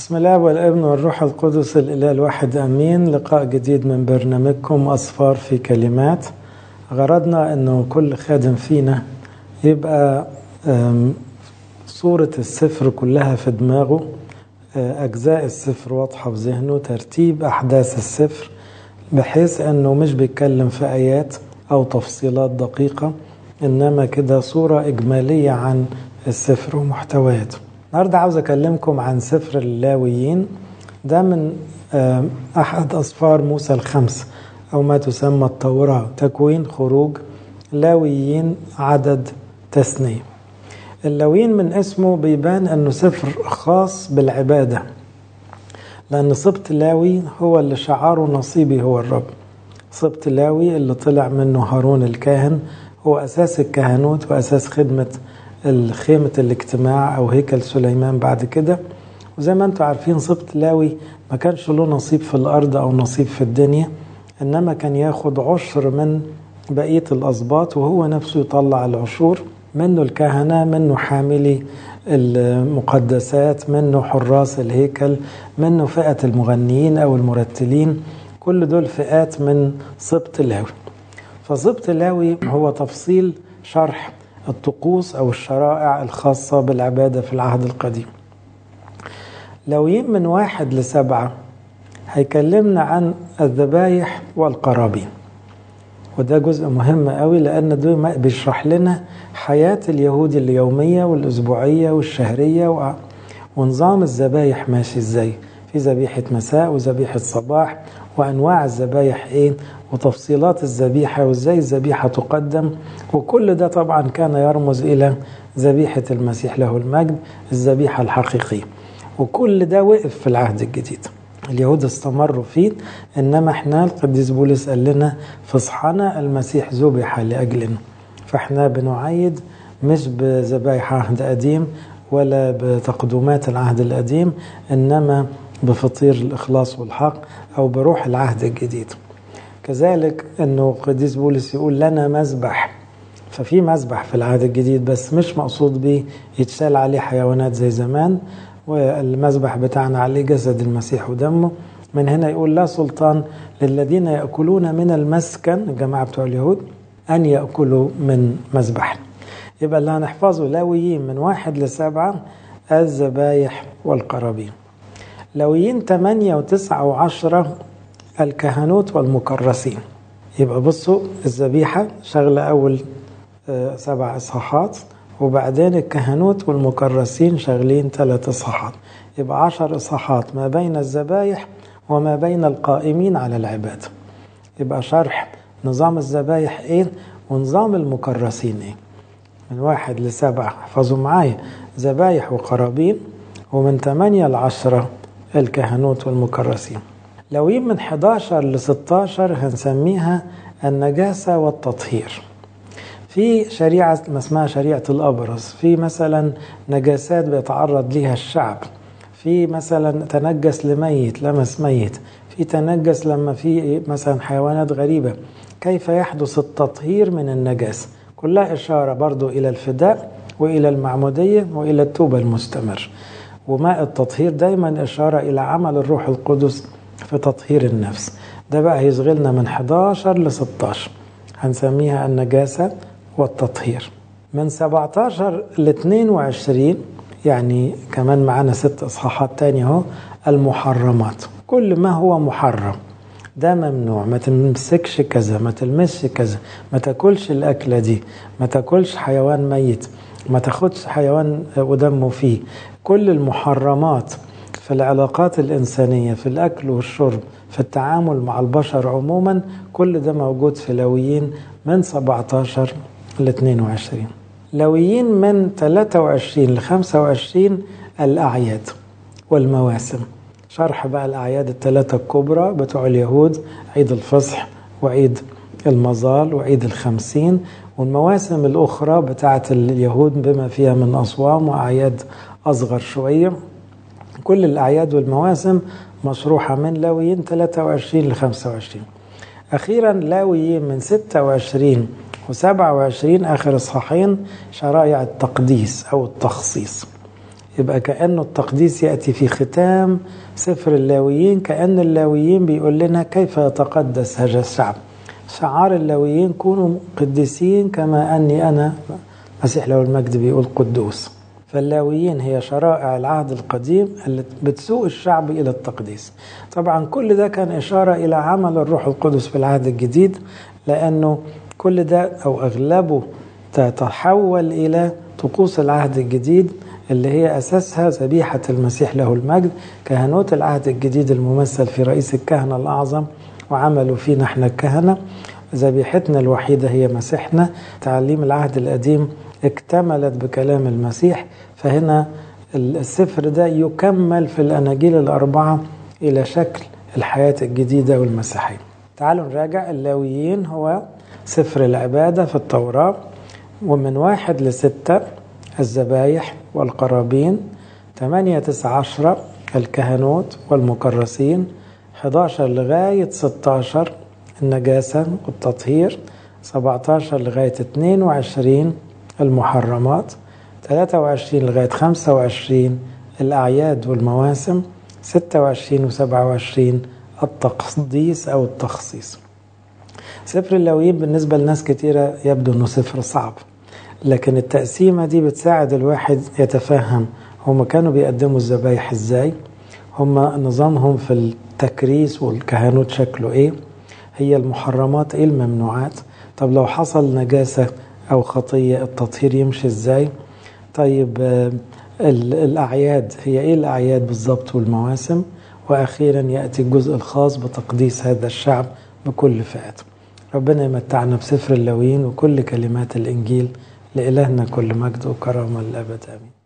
بسم الله والابن والروح القدس الإله الواحد أمين لقاء جديد من برنامجكم أصفار في كلمات غرضنا أنه كل خادم فينا يبقى صورة السفر كلها في دماغه أجزاء السفر واضحة في ذهنه ترتيب أحداث السفر بحيث أنه مش بيتكلم في آيات أو تفصيلات دقيقة إنما كده صورة إجمالية عن السفر ومحتوياته النهاردة عاوز أكلمكم عن سفر اللاويين ده من أحد أصفار موسى الخمس أو ما تسمى التوراة تكوين خروج لاويين عدد تثنية اللاويين من اسمه بيبان أنه سفر خاص بالعبادة لأن سبط لاوي هو اللي شعاره نصيبي هو الرب سبط لاوي اللي طلع منه هارون الكاهن هو أساس الكهنوت وأساس خدمة خيمة الاجتماع أو هيكل سليمان بعد كده وزي ما انتم عارفين سبط لاوي ما كانش له نصيب في الأرض أو نصيب في الدنيا إنما كان ياخد عشر من بقية الأسباط وهو نفسه يطلع العشور منه الكهنة منه حاملي المقدسات منه حراس الهيكل منه فئة المغنيين أو المرتلين كل دول فئات من سبط لاوي فسبط لاوي هو تفصيل شرح الطقوس أو الشرائع الخاصة بالعبادة في العهد القديم لويين من واحد لسبعة هيكلمنا عن الذبايح والقرابين وده جزء مهم قوي لأن ده بيشرح لنا حياة اليهود اليومية والأسبوعية والشهرية ونظام الذبايح ماشي ازاي في ذبيحة مساء وذبيحة صباح وأنواع الذبايح إيه وتفصيلات الذبيحة وإزاي الذبيحة تقدم وكل ده طبعا كان يرمز إلى ذبيحة المسيح له المجد الذبيحة الحقيقية وكل ده وقف في العهد الجديد اليهود استمروا فيه إنما إحنا القديس بولس قال لنا في صحنا المسيح ذبح لأجلنا فإحنا بنعيد مش بذبايح عهد قديم ولا بتقدمات العهد القديم إنما بفطير الإخلاص والحق أو بروح العهد الجديد كذلك أنه قديس بولس يقول لنا مذبح ففي مذبح في العهد الجديد بس مش مقصود به يتشال عليه حيوانات زي زمان والمذبح بتاعنا عليه جسد المسيح ودمه من هنا يقول لا سلطان للذين يأكلون من المسكن الجماعة بتوع اليهود أن يأكلوا من مذبح يبقى اللي هنحفظه لاويين من واحد لسبعة الذبايح والقرابين لويين 8 و9 و10 الكهنوت والمكرسين يبقى بصوا الذبيحة شغلة أول سبع إصحاحات وبعدين الكهنوت والمكرسين شغلين ثلاث إصحاحات يبقى عشر إصحاحات ما بين الذبايح وما بين القائمين على العبادة يبقى شرح نظام الذبايح إيه ونظام المكرسين إيه من واحد لسبعة احفظوا معايا ذبايح وقرابين ومن ثمانية لعشرة الكهنوت والمكرسين لو من 11 ل 16 هنسميها النجاسة والتطهير في شريعة ما اسمها شريعة الأبرص في مثلا نجاسات بيتعرض ليها الشعب في مثلا تنجس لميت لمس ميت في تنجس لما في مثلا حيوانات غريبة كيف يحدث التطهير من النجاسة كلها إشارة برضو إلى الفداء وإلى المعمودية وإلى التوبة المستمر وماء التطهير دايما إشارة إلى عمل الروح القدس في تطهير النفس ده بقى هيشغلنا من 11 ل 16 هنسميها النجاسة والتطهير من 17 ل 22 يعني كمان معانا ست إصحاحات تانية اهو المحرمات كل ما هو محرم ده ممنوع ما تمسكش كذا ما تلمسش كذا ما تاكلش الأكلة دي ما تاكلش حيوان ميت ما تاخدش حيوان ودمه فيه كل المحرمات في العلاقات الإنسانية في الأكل والشرب في التعامل مع البشر عموما كل ده موجود في لويين من 17 ل 22 لويين من 23 ل 25 الأعياد والمواسم شرح بقى الأعياد الثلاثة الكبرى بتوع اليهود عيد الفصح وعيد المظال وعيد الخمسين والمواسم الأخرى بتاعت اليهود بما فيها من أصوام وأعياد أصغر شوية كل الأعياد والمواسم مشروحة من لاويين 23 ل 25 أخيرا لاويين من 26 و27 آخر إصحاحين شرائع التقديس أو التخصيص يبقى كأنه التقديس يأتي في ختام سفر اللاويين كأن اللاويين بيقول لنا كيف يتقدس هذا الشعب شعار اللاويين كونوا قديسين كما أني أنا مسيح له المجد بيقول قدوس فاللاويين هي شرائع العهد القديم اللي بتسوق الشعب إلى التقديس طبعا كل ده كان إشارة إلى عمل الروح القدس في العهد الجديد لأنه كل ده أو أغلبه تتحول إلى طقوس العهد الجديد اللي هي أساسها ذبيحة المسيح له المجد كهنوت العهد الجديد الممثل في رئيس الكهنة الأعظم وعملوا فينا احنا الكهنة ذبيحتنا الوحيدة هي مسيحنا تعليم العهد القديم اكتملت بكلام المسيح فهنا السفر ده يكمل في الأناجيل الأربعة إلى شكل الحياة الجديدة والمسيحية تعالوا نراجع اللاويين هو سفر العبادة في التوراة ومن واحد لستة الذبايح والقرابين ثمانية تسعة عشرة الكهنوت والمكرسين 11 لغاية 16 النجاسة والتطهير 17 لغاية 22 المحرمات 23 لغاية 25 الأعياد والمواسم 26 و 27 التقديس أو التخصيص سفر اللاويين بالنسبة لناس كتيرة يبدو أنه سفر صعب لكن التقسيمة دي بتساعد الواحد يتفهم هم كانوا بيقدموا الذبايح ازاي هم نظامهم في التكريس والكهنوت شكله ايه هي المحرمات ايه الممنوعات طب لو حصل نجاسة او خطية التطهير يمشي ازاي طيب الأعياد هي ايه الأعياد بالظبط والمواسم وأخيرا يأتي الجزء الخاص بتقديس هذا الشعب بكل فئاته ربنا يمتعنا بسفر اللاويين وكل كلمات الإنجيل لإلهنا كل مجد وكرامة للأبد آمين